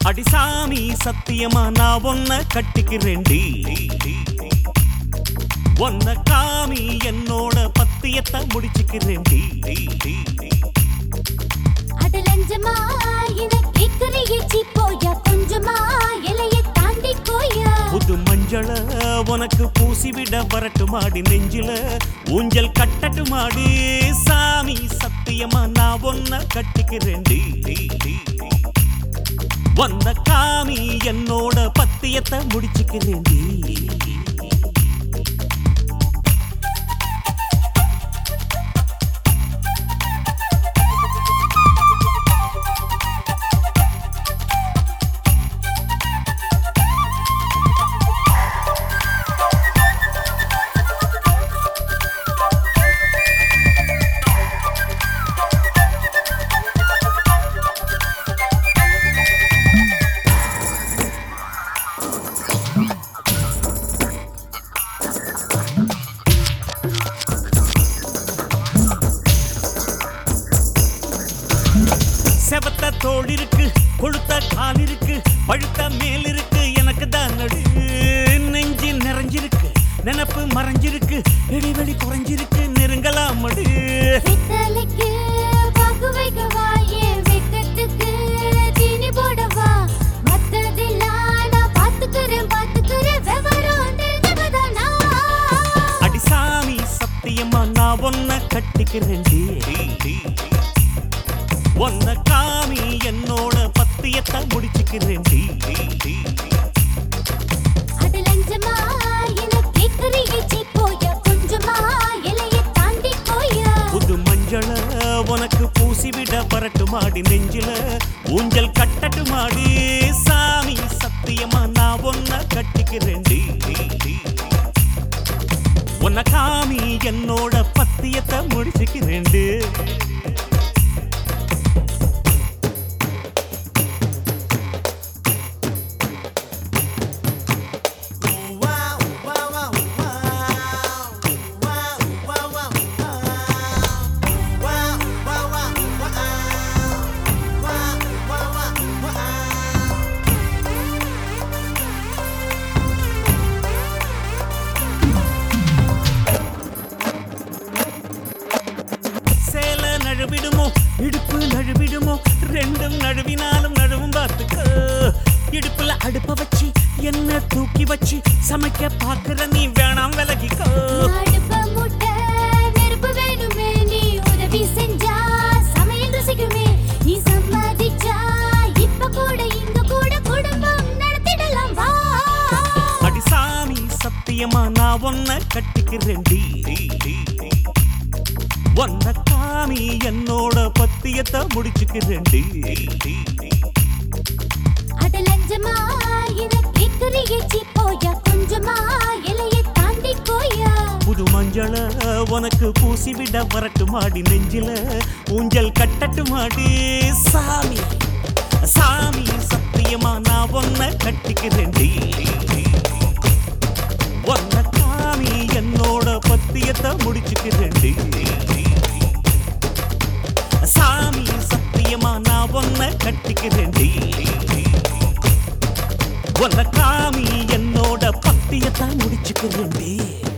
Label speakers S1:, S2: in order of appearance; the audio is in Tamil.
S1: அடிசாமி சத்தியமா நான் ஒன்ன கட்டிக்கிறேன்டி ஒன்ன காமி என்னோட பத்தியத்தை முடிச்சுக்கிறேன்டி
S2: அது லஞ்சமா இத கேக்குறியே போயா கொஞ்சமா எல்லைய தாண்டி போயா
S1: புது மஞ்சள உனக்கு பூசிவிட வரட்டுமாடி நெஞ்சில ஊஞ்சல் கட்டட்டுமாடி சாமி சத்தியமா நான் ஒன்ன கட்டிக்கிறேன்டி வந்த காமி என்னோட பத்தியத்தை முடிச்சுக்கிறேன்டி செவத்த தோல் இருக்கு கொழுத்த கால் இருக்கு பழுத்த மேல் இருக்கு எனக்கு தான் நடு நெஞ்சு நிறைஞ்சிருக்கு நினப்பு மறைஞ்சிருக்கு இடைவெளி குறைஞ்சிருக்கு நெருங்கலாம் மடு
S2: வெத்தலைக்கு பாக்கு வைக்கவா என் வெக்கத்துக்கு தீனி போடவா மத்ததெல்லாம் நான் பாத்துக்கிறேன் பாத்துக்கிறேன் விவரம் தெரிஞ்சவதான் நான்
S1: அடிசாமி சத்தியமா நான் ஒன்ன கட்டிக்கிறேன்டி ஒன்ன காமி என்னோட பத்தியத்தை முடிச்சுக்கிறேன்டி
S2: அது லஞ்சமா என கேக்குறியே போயா கொஞ்சமா எல்லைய தாண்டி போயா
S1: புது மஞ்சள உனக்கு பூசிவிட வரட்டுமாடி நெஞ்சில ஊஞ்சல் கட்டட்டுமாடி சாமி சத்தியமா நான் ஒன்ன கட்டிக்கிறேன்டி உன்ன காமி என்னோட பத்தியத்தை முடிச்சுக்கிறேன்டி சேல நழுவிடுமோ இடுப்பு நழுவிடுமோ ரெண்டும் நழுவினாலும் நழுவும் பார்த்துக்கோ இடுப்புல அடுப்ப வச்சு என்ன தூக்கி வச்சு சமைக்க பாக்குற நீ வேணாம் விலகிக்கோ
S2: அடுப்ப மூட்ட நெருப்பு வேணுமே நீ உதவி செஞ்சா சமையல் ருசிக்குமே நீ சம்மதிச்சா இப்ப கூட இங்க கூட குடும்பம் நடத்திடலாம் வா
S1: அடிசாமி சத்தியமா நான் ஒன்ன கட்டிக்கிறேன்டி ஒன்ன காமி என்னோட பத்தியத்தை முடிச்சுக்கிறேன்டி
S2: அது லஞ்சமா இத கேக்குறியே போயா கொஞ்சமா எல்லைய தாண்டி போயா
S1: புது மஞ்சள உனக்கு பூசிவிட வரட்டுமாடி நெஞ்சில ஊஞ்சல் கட்டட்டுமாடி சாமி சாமி சத்தியமா நான் ஒன்ன கட்டிக்கிறேன்டி ஒன்ன காமி என்னோட பத்தியத்தை முடிச்சுக்கிறேன்டி சாமி சத்தியமா நான் ஒன்ன கட்டிக்கிறேன்டி ஒன்ன காமி என்னோட பத்தியத்தை முடிச்சுக்கிறேன்டி